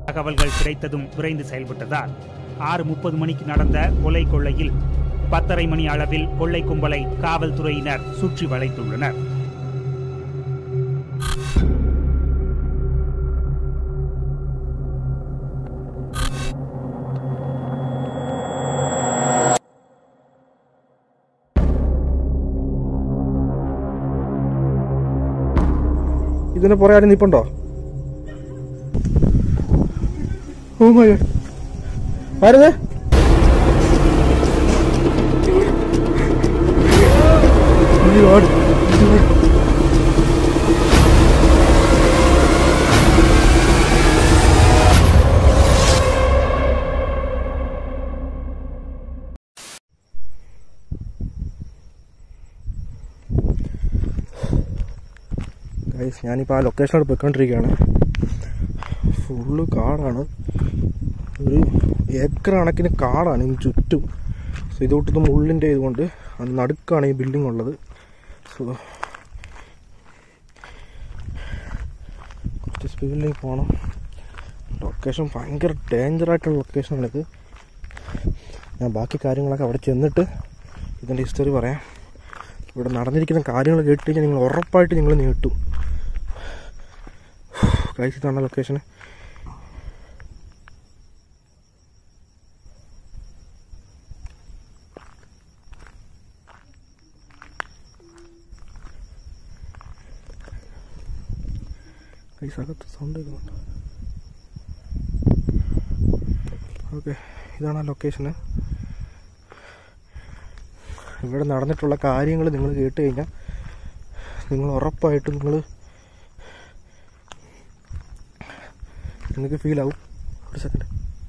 தகவல்கள் கிடைத்ததும் விரைந்து செயல்பட்டதால் ஆறு முப்பது மணிக்கு நடந்த கொலை கொள்ளையில் பத்தரை மணி அளவில் கொள்ளை கும்பலை காவல்துறையினர் சுற்றி வளைத்துள்ளனர் ഇതിന് പുറകെ ആരും നിപ്പുണ്ടോ ഓ മൈ ഗോഡ് ആരത് ഒരുപാട് ഗൈസ് ഞാനിപ്പോൾ ആ ലൊക്കേഷനോട് പോയിക്കൊണ്ടിരിക്കുകയാണ് ഫുള്ള് കാടാണ് ഒരു ഏക്കർ കണക്കിന് കാടാണ് ഇതിന് ചുറ്റും സോ ഇതോട്ടൊന്ന് മുള്ളിൻ്റെ ഇതുകൊണ്ട് അത് നടുക്കാണ് ഈ ബിൽഡിംഗ് ഉള്ളത് സോ കുറച്ച് സ്പീഡിലേക്ക് പോകണം ലൊക്കേഷൻ ഭയങ്കര ഡേഞ്ചർ ആയിട്ടുള്ള ലൊക്കേഷനാണിത് ഞാൻ ബാക്കി കാര്യങ്ങളൊക്കെ അവിടെ ചെന്നിട്ട് ഇതിൻ്റെ ഹിസ്റ്ററി പറയാം ഇവിടെ നടന്നിരിക്കുന്ന കാര്യങ്ങൾ കേട്ട് കഴിഞ്ഞാൽ നിങ്ങൾ ഉറപ്പായിട്ട് നിങ്ങൾ നീട്ടും കഴിച്ച് തന്ന ലൊക്കേഷൻ കൈസ് അകത്ത് സൗണ്ട് കേൾക്കുന്നുണ്ട് ഓക്കെ ഇതാണ് ആ ലൊക്കേഷന് ഇവിടെ നടന്നിട്ടുള്ള കാര്യങ്ങൾ നിങ്ങൾ കേട്ട് കഴിഞ്ഞാൽ നിങ്ങൾ ഉറപ്പായിട്ടും നിങ്ങൾ നിങ്ങൾക്ക് ഫീൽ ആവും ഒരു സെക്കൻഡ്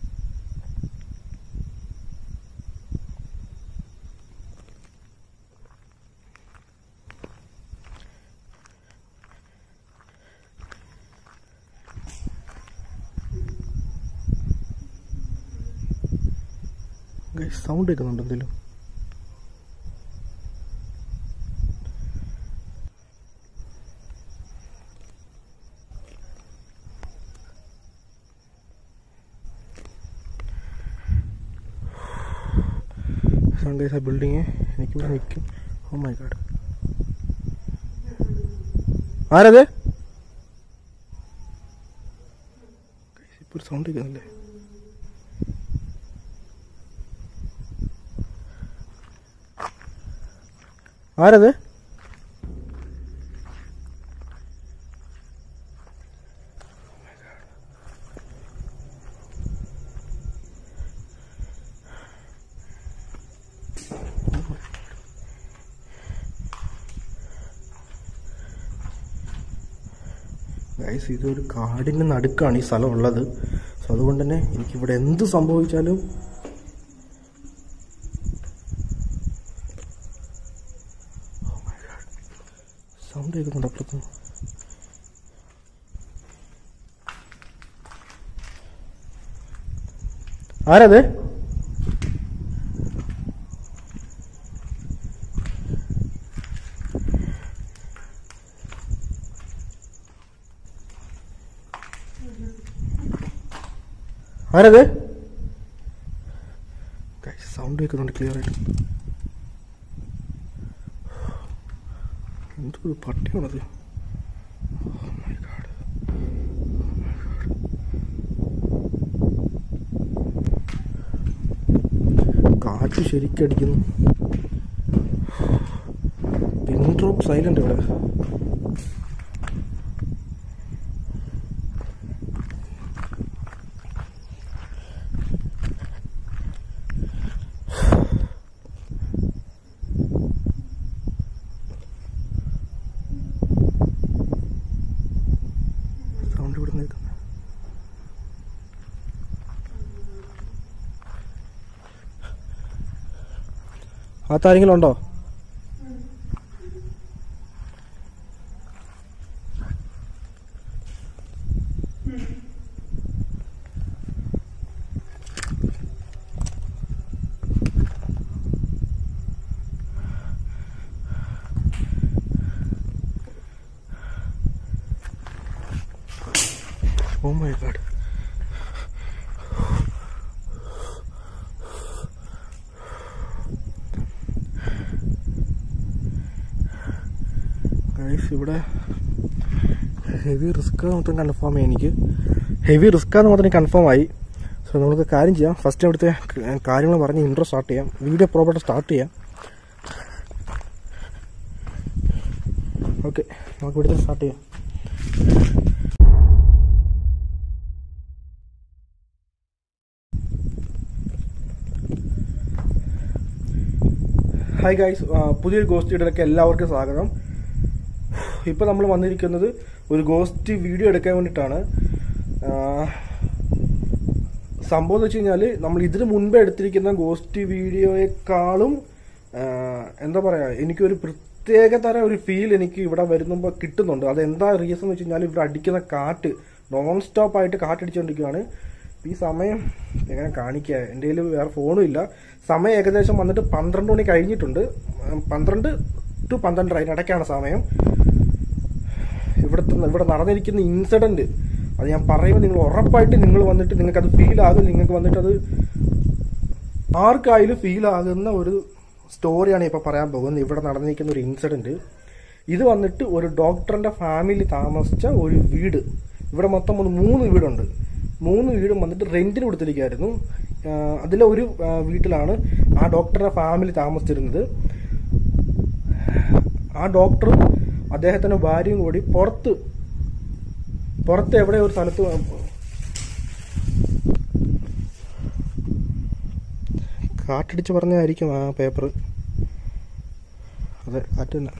സൗണ്ട് കേൾക്കുന്നുണ്ട് എന്തെങ്കിലും സൺഡേസ് ആ ബിൽഡിങ് എനിക്കിവിടെ നിൽക്കും ഓ മൈ ഗാഡ് ആരത് ഇപ്പോൾ ഒരു സൗണ്ട് കേൾക്കുന്നില്ലേ ആരത് ഗൈസ് ഇതൊരു കാടിൻ്റെ നടുക്കാണ് ഈ സ്ഥലം ഉള്ളത് സോ അതുകൊണ്ട് തന്നെ എനിക്കിവിടെ എന്ത് സംഭവിച്ചാലും സൗണ്ട് കേൾക്കുന്നുണ്ട് അപ്പുറത്ത് ആരത് ആരത് സൗണ്ട് കേൾക്കുന്നുണ്ട് ക്ലിയർ ആയിട്ട് എന്തൊരു പട്ടിയാണത് Oh my God. Oh my God. കാറ്റ് ശരിക്കടിക്കുന്നു പിൻ ഡ്രോപ്പ് സൈലന്റ് ഇവിടെ സൗണ്ട് ഇവിടെ നിൽക്കുന്നു അകത്ത് ആരെങ്കിലും ഉണ്ടോ ഓ മൈ ഗാഡ് ഗൈസ് ഇവിടെ ഹെവി റിസ്ക് മാത്രം കൺഫേം ആയി എനിക്ക് ഹെവി റിസ്ക് എന്ന് മാത്രം കൺഫേം ആയി സോ നമുക്ക് കാര്യം ചെയ്യാം ഫസ്റ്റ് അവിടുത്തെ കാര്യങ്ങൾ പറഞ്ഞ് ഇൻട്രോ സ്റ്റാർട്ട് ചെയ്യാം വീഡിയോ പ്രോപ്പർട്ട് സ്റ്റാർട്ട് ചെയ്യാം ഓക്കെ നമുക്ക് ഇവിടുത്തെ സ്റ്റാർട്ട് ചെയ്യാം ഹായ് ഗൈസ് പുതിയൊരു ഗോസ്റ്റ് വീഡിയോയിലേക്ക് എല്ലാവർക്കും സ്വാഗതം ഇപ്പോൾ നമ്മൾ വന്നിരിക്കുന്നത് ഒരു ഗോസ്റ്റ് വീഡിയോ എടുക്കാൻ വേണ്ടിയിട്ടാണ് ആ, സംഭവം എന്ന് വെച്ച് കഴിഞ്ഞാൽ നമ്മൾ ഇതിന് മുൻപേ എടുത്തിരിക്കുന്ന ഗോസ്റ്റ് വീഡിയോയെക്കാളും ആ, എന്താ പറയുക എനിക്കൊരു പ്രത്യേക തരം ഒരു ഫീൽ എനിക്ക് ഇവിടെ വരുമ്പോൾ കിട്ടുന്നുണ്ട് അത് എന്താ റീസൺ എന്ന് വെച്ച് കഴിഞ്ഞാൽ ഇവിടെ അടിക്കുന്ന കാറ്റ് നോൺ സ്റ്റോപ്പ് ആയിട്ട് കാറ്റടിച്ചുകൊണ്ടിരിക്കുകയാണ് ഈ സമയം എങ്ങനെ കാണിക്കുക എൻ്റെ കയ്യിൽ വേറെ ഫോണും ഇല്ല സമയം ഏകദേശം വന്നിട്ട് പന്ത്രണ്ട് മണി കഴിഞ്ഞിട്ടുണ്ട് ഉം, പന്ത്രണ്ട് ടു പന്ത്രണ്ടര അതിനിടയ്ക്കാണ് സമയം ഇവിടുത്തെ ഇവിടെ നടന്നിരിക്കുന്ന ഇൻസിഡന്റ് അത് ഞാൻ പറയുമ്പോൾ നിങ്ങൾ ഉറപ്പായിട്ട് നിങ്ങൾ വന്നിട്ട് നിങ്ങൾക്ക് അത് ഫീൽ ആകും നിങ്ങൾക്ക് വന്നിട്ട് അത് ആർക്കായാലും ഫീൽ ആകുന്ന ഒരു സ്റ്റോറിയാണ് ഇപ്പോൾ പറയാൻ പോകുന്നത് ഇവിടെ നടന്നിരിക്കുന്ന ഒരു ഇൻസിഡന്റ് ഇത് വന്നിട്ട് ഒരു ഡോക്ടറിന്റെ ഫാമിലി താമസിച്ച ഒരു വീട് ഇവിടെ മൊത്തം ഒരു മൂന്ന് വീടുണ്ട് മൂന്ന് വീടും വന്നിട്ട് റെന്റിന് കൊടുത്തിരിക്കുകയായിരുന്നു ആഹ് അതിലെ ഒരു ആഹ് വീട്ടിലാണ് ആ ഡോക്ടറുടെ ഫാമിലി താമസിച്ചിരുന്നത് ആ ഡോക്ടറും അദ്ദേഹത്തിന്റെ ഭാര്യയും കൂടി പുറത്ത് പുറത്ത് എവിടെ ഒരു സ്ഥലത്ത് കാറ്റടിച്ച് പറഞ്ഞായിരിക്കും ആ പേപ്പർ അതെ കാറ്റ് തന്നെ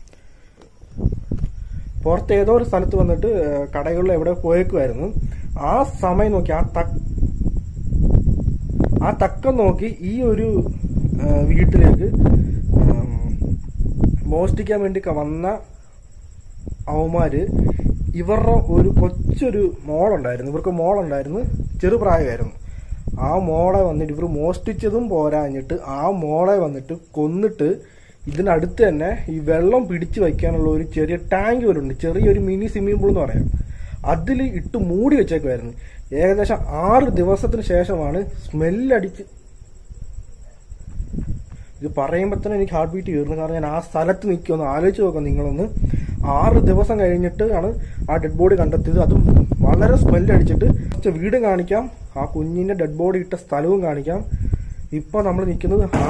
പുറത്ത് ഏതോ ഒരു സ്ഥലത്ത് വന്നിട്ട് ഏഹ്, കടകളിൽ എവിടെ പോയേക്കുമായിരുന്നു ആ സമയം നോക്കി ആ തക്ക ആ തക്കം നോക്കി ഈ ഒരു ഏഹ്, വീട്ടിലേക്ക് ഉം, മോഷ്ടിക്കാൻ വേണ്ടി ക- വന്ന അവന്മാര് ഇവരുടെ ഒരു കൊച്ചൊരു മോളുണ്ടായിരുന്നു ഇവർക്ക് മോളുണ്ടായിരുന്നു ചെറുപ്രായമായിരുന്നു ആ മോളെ വന്നിട്ട് ഇവർ മോഷ്ടിച്ചതും പോരാഞ്ഞിട്ട് ആ മോളെ വന്നിട്ട് കൊന്നിട്ട് ഇതിനടുത്ത് തന്നെ ഈ വെള്ളം പിടിച്ചു വയ്ക്കാനുള്ള ഒരു ചെറിയ ടാങ്ക് പോലും ഉണ്ട് ചെറിയൊരു മിനി സ്വിമ്മിംഗ് പൂൾ എന്ന് പറയാം അതിൽ ഇട്ട് മൂടി വെച്ചേക്കുമായിരുന്നു ഏകദേശം ആറ് ദിവസത്തിന് ശേഷമാണ് സ്മെല്ലടിച്ച് ഇത് പറയുമ്പോൾ തന്നെ എനിക്ക് ഹാർട്ട് ബീറ്റ് കയറുന്നു കാരണം ഞാൻ ആ സ്ഥലത്ത് നിൽക്കുമെന്ന് ആലോചിച്ച് നോക്കാം നിങ്ങളൊന്ന് ആറ് ദിവസം കഴിഞ്ഞിട്ട് ആണ് ആ ഡെഡ് ബോഡി കണ്ടെത്തിയത് അതും വളരെ സ്മെല്ല് അടിച്ചിട്ട് കുറച്ച് വീടും കാണിക്കാം ആ കുഞ്ഞിന്റെ ഡെഡ് ബോഡി ഇട്ട സ്ഥലവും കാണിക്കാം ഇപ്പൊ നമ്മൾ നിൽക്കുന്നത് ആ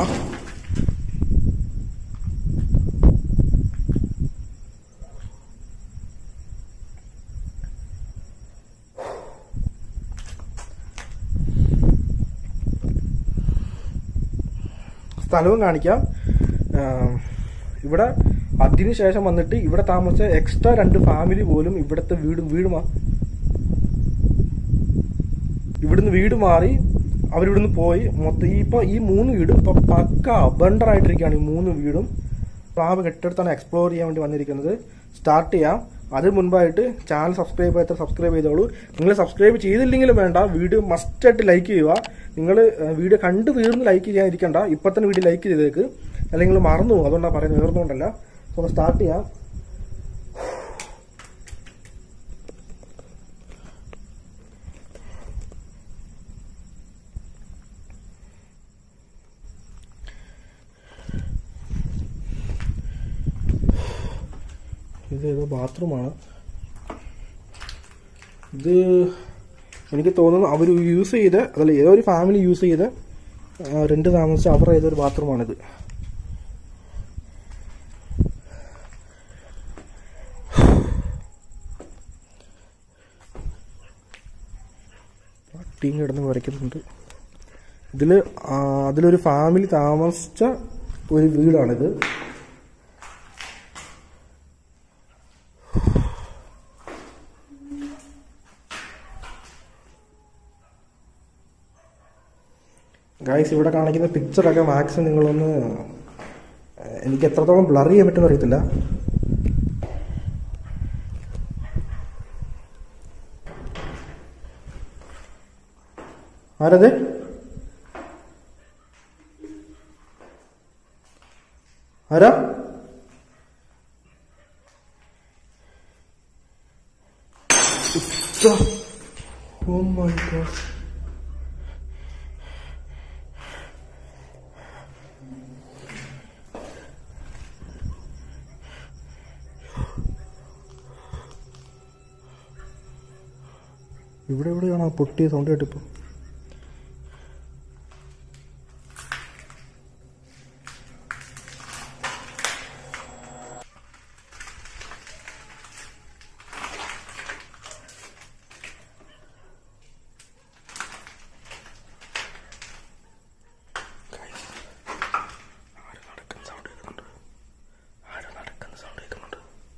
സ്ഥലവും കാണിക്കാം ആം, ഇവിടെ അതിനുശേഷം വന്നിട്ട് ഇവിടെ താമസിച്ച എക്സ്ട്രാ രണ്ട് ഫാമിലി പോലും ഇവിടുത്തെ വീടും വീട് മാ ഇവിടുന്ന് വീട് മാറി അവരിവിടുന്ന് പോയി മൊത്തം ഈ ഇപ്പൊ ഈ മൂന്ന് വീടും ഇപ്പൊ പക്ക അബണ്ടർ ആയിട്ടിരിക്കുകയാണ് ഈ മൂന്ന് വീടും പ്ലാവ് കെട്ടിടത്താണ് എക്സ്പ്ലോർ ചെയ്യാൻ വേണ്ടി വന്നിരിക്കുന്നത് സ്റ്റാർട്ട് ചെയ്യാം അതിന് മുൻപായിട്ട് ചാനൽ സബ്സ്ക്രൈബ് ചെയ്യാത്ത സബ്സ്ക്രൈബ് ചെയ്തോളൂ നിങ്ങൾ സബ്സ്ക്രൈബ് ചെയ്തില്ലെങ്കിലും വേണ്ട വീഡിയോ മസ്റ്റായിട്ട് ലൈക്ക് ചെയ്യുക നിങ്ങൾ വീഡിയോ കണ്ടു തീർന്ന് ലൈക്ക് ചെയ്യാതിരിക്കണ്ട ഇപ്പൊ തന്നെ വീഡിയോ ലൈക്ക് ചെയ്തേക്ക് അല്ലെങ്കിൽ മറന്നു പോകും അതുകൊണ്ടാണ് പറയുന്നത് വേർന്നുകൊണ്ടല്ല സോ സ്റ്റാർട്ട് ചെയ്യാം ഇത് ഏതോ ബാത്റൂമാണ് ഇത് എനിക്ക് തോന്നുന്നു അവർ യൂസ് ചെയ്ത് അതല്ല ഏതോ ഒരു ഫാമിലി യൂസ് ചെയ്ത് രണ്ട് താമസിച്ച അവരുടെ ഏതോ ഒരു ബാത്റൂമാണിത് പട്ടിയും കിടന്ന് വരയ്ക്കുന്നുണ്ട് ഇതിൽ അതിലൊരു ഫാമിലി താമസിച്ച ഒരു വീടാണിത് ഗായ്സ് ഇവിടെ കാണിക്കുന്ന പിക്ചറൊക്കെ മാക്സിമം നിങ്ങളൊന്ന് ഏഹ്, എനിക്ക് എത്രത്തോളം ബ്ലർ ചെയ്യാൻ പറ്റുമെന്ന് അറിയത്തില്ല ആരത് ആരാ ഓ മൈ ഗോഡ് ഇവിടെ എവിടെയാണോ ആ പൊട്ടിയ സൗണ്ട് കേട്ടിപ്പോൾ ആരോ നടക്കുന്ന സൗണ്ട് കേൾക്കുന്നുണ്ട് ആരോ നടക്കുന്ന സൗണ്ട് കേൾക്കുന്നുണ്ട്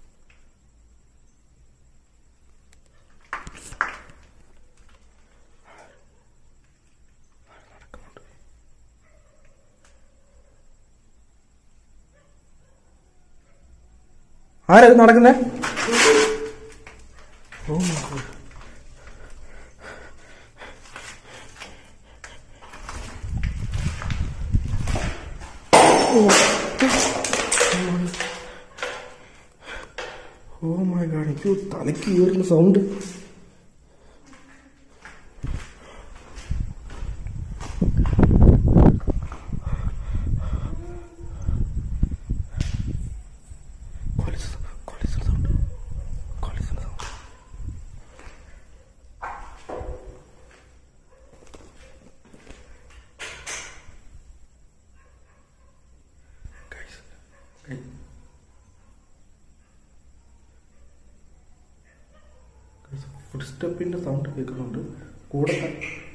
ആരോ നടക്കുന്നുണ്ട് ആരാ ഇത് നടക്കുന്നേ oh my God. Oh my God എനിക്ക് തലയ്ക്ക് കയറുന്ന സൗണ്ട് ഫുഡ് സ്റ്റെപ്പിന്റെ സൗണ്ട് കേൾക്കുന്നുണ്ട് കൂടത്തെ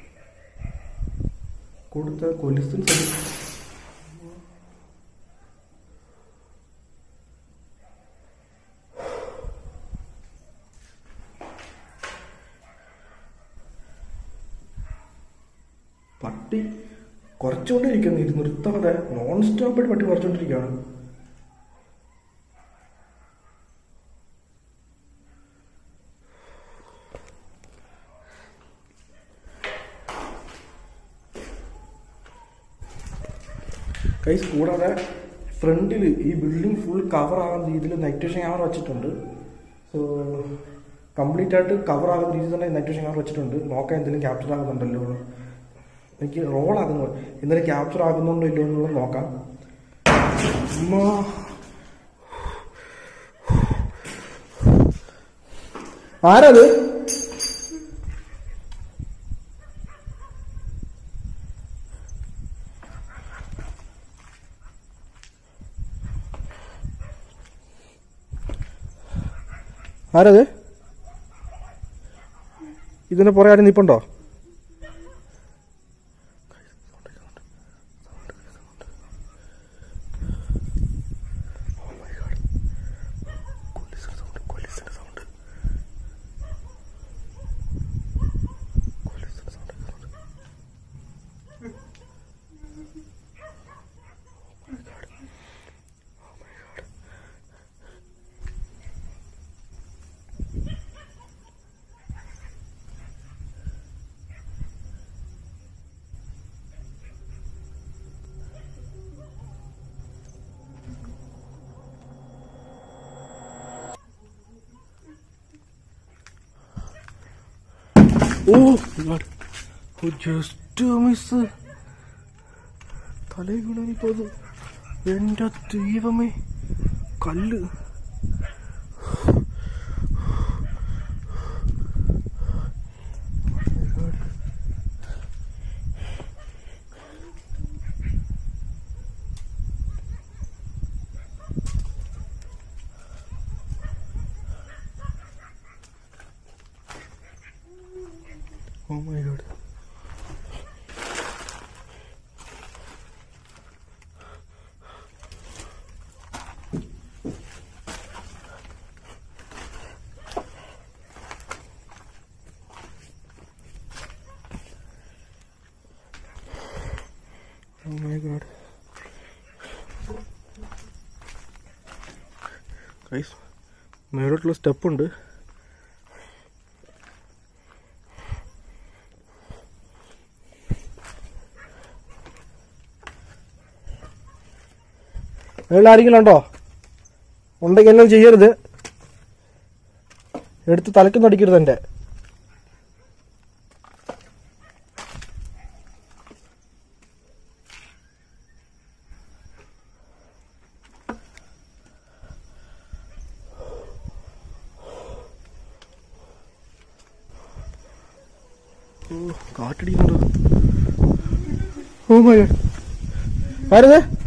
കൂടത്തെ കൊലിസും പട്ടി കുറച്ചുകൊണ്ടിരിക്കുന്നു ഇത് നിർത്താതെ നോൺ സ്റ്റോപ്പായിട്ട് പട്ടി കുറച്ചുകൊണ്ടിരിക്കുകയാണ് കൈസ് കൂടാതെ ഫ്രണ്ടിൽ ഈ ബിൽഡിംഗ് ഫുൾ കവർ ആകുന്ന രീതിയിൽ നൈറ്റ് വിഷൻ ക്യാമറ വെച്ചിട്ടുണ്ട് സോ കംപ്ലീറ്റ് ആയിട്ട് കവർ ആകുന്ന രീതിയിൽ തന്നെ നൈറ്റ് വിഷൻ ക്യാമറ വെച്ചിട്ടുണ്ട് നോക്കാൻ എന്തെങ്കിലും ക്യാപ്ചർ ആകുന്നുണ്ടല്ലോ എന്ന്. എനിക്ക് റോൾ ആകുന്നു എന്തെങ്കിലും ക്യാപ്ചർ ആകുന്നുണ്ടോ ഇല്ലയോ എന്നുള്ളത് നോക്കാം അമ്മാ. ആരത് ആരത് ഇതിന്റെ പുറകെ ആരും നിപ്പുണ്ടോ oh God. Oh just miss തലേ വീണാനിപ്പോ എന്റെ ദൈവമേ കല്ല് oh my God oh my God guys മേലോട്ടുള്ള സ്റ്റെപ്പ് ഉണ്ട് മേളിൽ ആരെങ്കിലും ഉണ്ടോ ഉണ്ടെങ്കിൽ എല്ലാം ചെയ്യരുത് എടുത്ത് തലയ്ക്കൊന്നും അടിക്കരുത് എൻ്റെ ഓ കാറ്റടിക്കുന്നുണ്ട് ഓ മൈ ഗോഡ് ആരത്